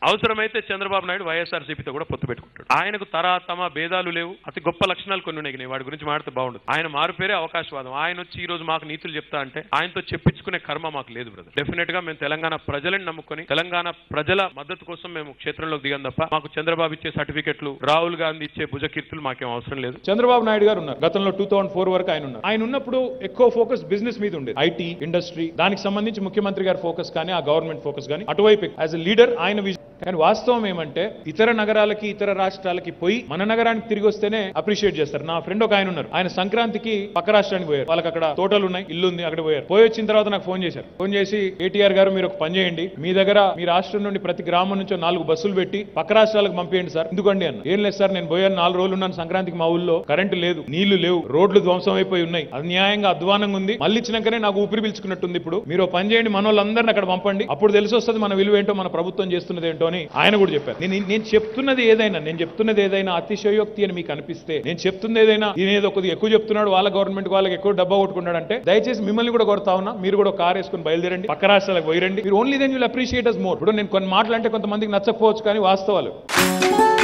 అవసరమైతే చంద్రబాబు నాయుడు వైఎస్ఆర్సీపీతో కూడా పొత్తు పెట్టుకుంటాడు ఆయనకు తరా తమ భేదాలు లేవు అతి గొప్ప లక్షణాలు కొన్ని ఉన్నాయి నేను వాడి గురించి మాట్లాడితే బాగుండదు ఆయన మారు పేరే అవకాశవాదం ఆయన వచ్చి ఈ రోజు మాకు నీతులు చెప్తా అంటే ఆయనతో చెప్పించుకునే కర్మ మాకు లేదు బ్రదర్ డెఫినెట్ గా మేము తెలంగాణ ప్రజలని నమ్ముకొని తెలంగాణ ప్రజల మద్దతు కోసం మేము క్షేత్రంలోకి దిగం తప్ప మాకు చంద్రబాబు ఇచ్చే సర్టిఫికెట్లు రాహుల్ గాంధీ ఇచ్చే భుజకీర్తులు మాకేం అవసరం లేదు చంద్రబాబు నాయుడు గారు ఉన్నారు గతంలో టూ థౌసండ్ ఫోర్ వరకు ఆయన ఉన్నారు ఆయన ఉన్నప్పుడు ఎక్కువ ఫోకస్ బిజినెస్ మీద ఉండేది ఐటీ ఇండస్ట్రీ దానికి సంబంధించి ముఖ్యమంత్రి గారి ఫోకస్ కానీ ఆ గవర్నమెంట్ ఫోకస్ కానీ అటువైపు యాజ్ ఎ లీడర్ ఆయన విజన్ కానీ వాస్తవం ఏమంటే ఇతర నగరాలకి ఇతర రాష్ట్రాలకి పోయి మన నగరానికి తిరిగి వస్తేనే అప్రిషియేట్ చేస్తారు నా ఫ్రెండ్ ఒక ఆయన ఉన్నారు ఆయన సంక్రాంతికి పక్క రాష్ట్రానికి పోయారు వాళ్ళకి అక్కడ తోటలు ఉన్నాయి ఇల్లు ఉంది అక్కడ పోయారు పోయి వచ్చిన తర్వాత నాకు ఫోన్ చేశారు ఫోన్ చేసి కేటీఆర్ గారు మీరు ఒక పని చేయండి మీ దగ్గర మీ రాష్ట్రం నుండి ప్రతి గ్రామం నుంచి నాలుగు బస్సులు పెట్టి పక్క రాష్ట్రాలకు పంపేయండి సార్ ఎందుకండి అన్న ఏం లేదు సార్ నేను పోయాను నాలుగు రోజులు ఉన్నాను సంక్రాంతికి మా ఊళ్ళో కరెంటు లేదు నీళ్లు లేవు రోడ్లు ధ్వంసం అయిపోయి ఉన్నాయి అన్యాయంగా అధ్వానంగా ఉంది మళ్ళీ ఇచ్చినాకనే నాకు ఊపిరి పీల్చుకున్నట్టుంది ఇప్పుడు మీరు ఓ పని చేయండి మన వాళ్ళందరినీ అక్కడ పంపండి అప్పుడు తెలిసి వస్తుంది మన విలువ ఏంటో మన ప్రభుత్వం చేస్తున్నది ఏంటో అని ఆయన కూడా చెప్పారు నేను నేను చెప్తున్నది ఏదైనా నేను చెప్తున్నది ఏదైనా అతిశయోక్తి అని మీకు అనిపిస్తే నేను చెప్తున్నది ఏదైనా ఈయన ఏదో కొద్దిగా ఎక్కువ చెప్తున్నాడు వాళ్ళ గవర్నమెంట్ వాళ్ళకి ఎక్కువ డబ్బా కొట్టుకున్నాడు అంటే దయచేసి మిమ్మల్ని కూడా కొడతా ఉన్నా మీరు కూడా కార్ వేసుకుని బయలుదేరండి పక్క రాష్ట్రాలకు పోయిరండి మీరు only then will appreciate us more ఇప్పుడు నేను కొన్ని మాటలు అంటే కొంతమందికి నచ్చకపోవచ్చు కానీ వాస్తవాలు